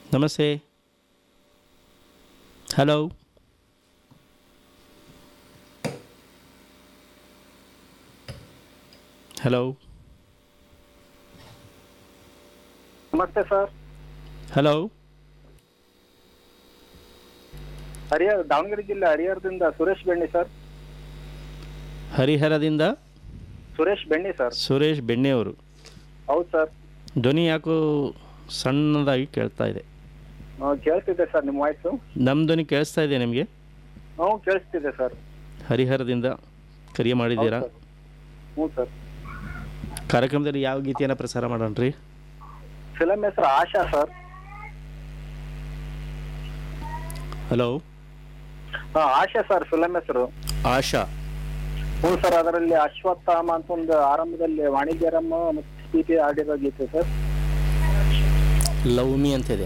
ನಮಸ್ತೆ hello hello ನಮಸ್ತೆ sir hello Harihara Davanagere ಜಿಲ್ಲೆ ಹರಿಹರದಿಂದ ಸುರೇಶ್ ಬೆಣ್ಣಿ ಸರ್ ಹರಿಹರದಿಂದ ಸುರೇಶ್ ಬೆಣ್ಣಿ ಸರ್ ಸುರೇಶ್ ಬೆಣ್ಣೆಯವರು ಹೌದು ಸರ್ ಧ್ವನಿ ಯಾಕೋ ಸಣ್ಣದಾಗಿ ಕೇಳ್ತಾ ಇದೆ ಆ, ಕೇಳಿಸ್ತಿದೆ ಸರ್ ನಿಮ್ಮ ವಾಯ್ಸು ನಮ್ಮ ಧ್ವನಿ ಕೇಳಿಸ್ತಾ ಇದೆ ನಿಮಗೆ ಹ್ಞೂ ಕೇಳಿಸ್ತಿದೆ ಸರ್ ಹರಿಹರದಿಂದ ಕರಿಯ ಮಾಡಿದ್ದೀರಾ ಹೌದು ಹ್ಞೂ ಸರ್ ಕಾರ್ಯಕ್ರಮದಲ್ಲಿ ಯಾವ ಗೀತೆಯನ್ನು ಪ್ರಸಾರ ಮಾಡೋಣ್ರಿ ಫಿಲಮ್ ಹೆಸರು ಆಶಾ ಸರ್ ಹಲೋ ಹಾಂ ಆಶಾ ಸರ್ ಫಿಲಮ್ ಹೆಸರು ಆಶಾ ಹ್ಞೂ ಸರ್ ಅದರಲ್ಲಿ ಅಶ್ವತ್ಥಾಮ ಅಂತ ಒಂದು ಆರಂಭದಲ್ಲಿ ವಾಣಿಜ್ಯರಮ್ಮ ಮತ್ತು ಸಿ ಪಿ ಆಡಿರೋ ಗೀತೆ ಸರ್ ಲವ್ ಮೀ ಅಂತಿದೆ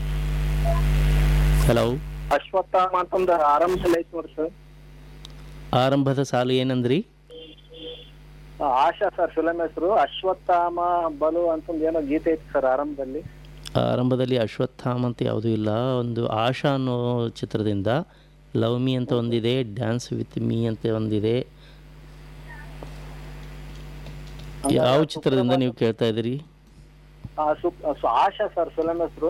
ಹಲೋ ಅಶ್ವತ್ಥಾಮ ಅಂತ ಒಂದು ಆರಂಭದಲ್ಲಿ ಐತೆ ನೋಡಿ ಸರ್ ಆರಂಭದ ಸಾಲು ಏನಂದ್ರಿ ಆ, ಆಶಾ ಸರ್ ಫಿಲಮ್ ಹೆಸರು ಅಶ್ವತ್ಥಾಮ ಬಲು ಅಂತ ಒಂದು ಏನೋ ಗೀತೆ ಐತೆ ಸರ್ ಆರಂಭದಲ್ಲಿ ಆರಂಭದಲ್ಲಿ ಅಶ್ವತ್ಥಾಮ ಅಂತ ಯಾವುದೂ ಇಲ್ಲ ಒಂದು ಆಶಾ ಅನ್ನೋ ಚಿತ್ರದಿಂದ ಲವ್ ಮೀ ಅಂತ ಒಂದಿದೆ ಡ್ಯಾನ್ಸ್ ವಿತ್ ಮೀ ಅಂತ ಒಂದಿದೆ ಯಾವ ಚಿತ್ರದಿಂದ ನೀವು ಕೇಳ್ತಾ ಇದ್ದೀರಿ ಆ, ಸು- ಆ, ಸು- ಆಶಾ ಸರ್ ಫಿಲಮ್ ಹೆಸರು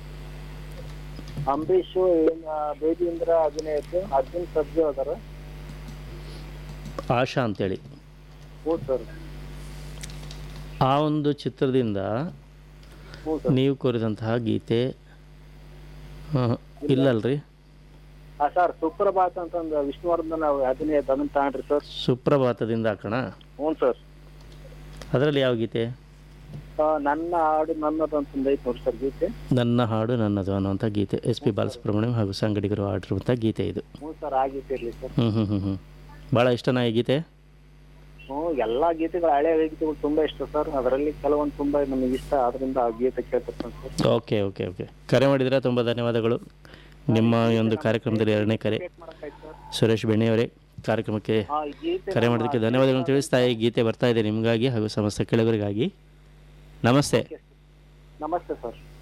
ಅಂಬರೀಷ್ ಏನ್, ಆ, ಬೇಬೀಂದ್ರ ಅಭಿನಯ ಐತೆ ಅರ್ಜುನ್ ಸರ್ಜು ಅದಾರ ಆಶಾ ಅಂತೇಳಿ ಹ್ಞೂ ಸರ್ ಆ ಒಂದು ಚಿತ್ರದಿಂದ ಹ್ಞೂ ಸರ್ ನೀವು ಕೋರಿದಂತಹ ಗೀತೆ ಹಾಂ ಇಲ್ಲಲ್ರಿ ಆ ಸರ್ ಸುಪ್ರಭಾತ್ ಅಂತ ಒಂದು ವಿಷ್ಣುವರ್ಧನ್ ಅವ್ರ ಅಭಿನಯ ಐತೆ ಅದನ್ನ ತಗೊಂಡ್ರಿ ಸರ್ ಸುಪ್ರಭಾತದಿಂದ ಹಾಕೋಣ ಹ್ಞೂ ಸರ್ ಅದರಲ್ಲಿ ಯಾವ ಗೀತೆ ಆ, ನನ್ನ ಹಾಡು ನನ್ನದು ಅಂತ ಒಂದು ಐತೆ ನೋಡಿ ಸರ್ ಗೀತೆ ನನ್ನ ಹಾಡು ನನ್ನದು ಅನ್ನುವಂಥ ಗೀತೆ ಎಸ್ ಪಿ ಬಾಲಸುಬ್ರಹ್ಮಣ್ಯಂ ಹಾಗೂ ಸಂಗಡಿಗರು ಹಾಡಿರುವಂಥ ಗೀತೆ ಇದು ಹ್ಞೂ ಸರ್ ಆ ಗೀತೆ ಇರಲಿ ಸರ್ ಹ್ಞೂ ಹ್ಞೂ ಹ್ಞೂ ಹ್ಞೂ ಭಾಳ ಇಷ್ಟನಾ ಈ ಗೀತೆ ಹ್ಞೂ ಎಲ್ಲಾ ಗೀತೆಗಳು ಹಳೆ ಗೀತೆಗಳು ತುಂಬಾ ಇಷ್ಟ ಸರ್ ಅದರಲ್ಲಿ ಕೆಲವೊಂದು ತುಂಬಾ ನಮಗೆ ಇಷ್ಟ ಅದರಿಂದ ಆ ಗೀತೆ ಕೇಳ್ತಿರ್ತಾನೆ ಸರ್ ಓಕೆ ಓಕೆ ಓಕೆ ಕರೆ ಮಾಡಿದರೆ ತುಂಬ ಧನ್ಯವಾದಗಳು ನಿಮ್ಮ ಈ ಒಂದು ಕಾರ್ಯಕ್ರಮದಲ್ಲಿ ಎರಡನೇ ಕರೆ ಮಾಡಕ್ಕಾಯ್ತು ಸರ್ ಸುರೇಶ್ ಬೆಣ್ಣೆಯವರೇ ಕಾರ್ಯಕ್ರಮಕ್ಕೆ ಆ ಈ ಗೀತೆ ಕರೆ ಮಾಡೋದಕ್ಕೆ ಧನ್ಯವಾದಗಳನ್ನು ತಿಳಿಸ್ತಾ ಈ ಗೀತೆ ಬರ್ತಾ ಇದೆ ನಿಮಗಾಗಿ ಹಾಗೂ ಸಮಸ್ತ ಕೆಳಗರಿಗಾಗಿ ನಮಸ್ತೆ ನಮಸ್ತೆ ಸರ್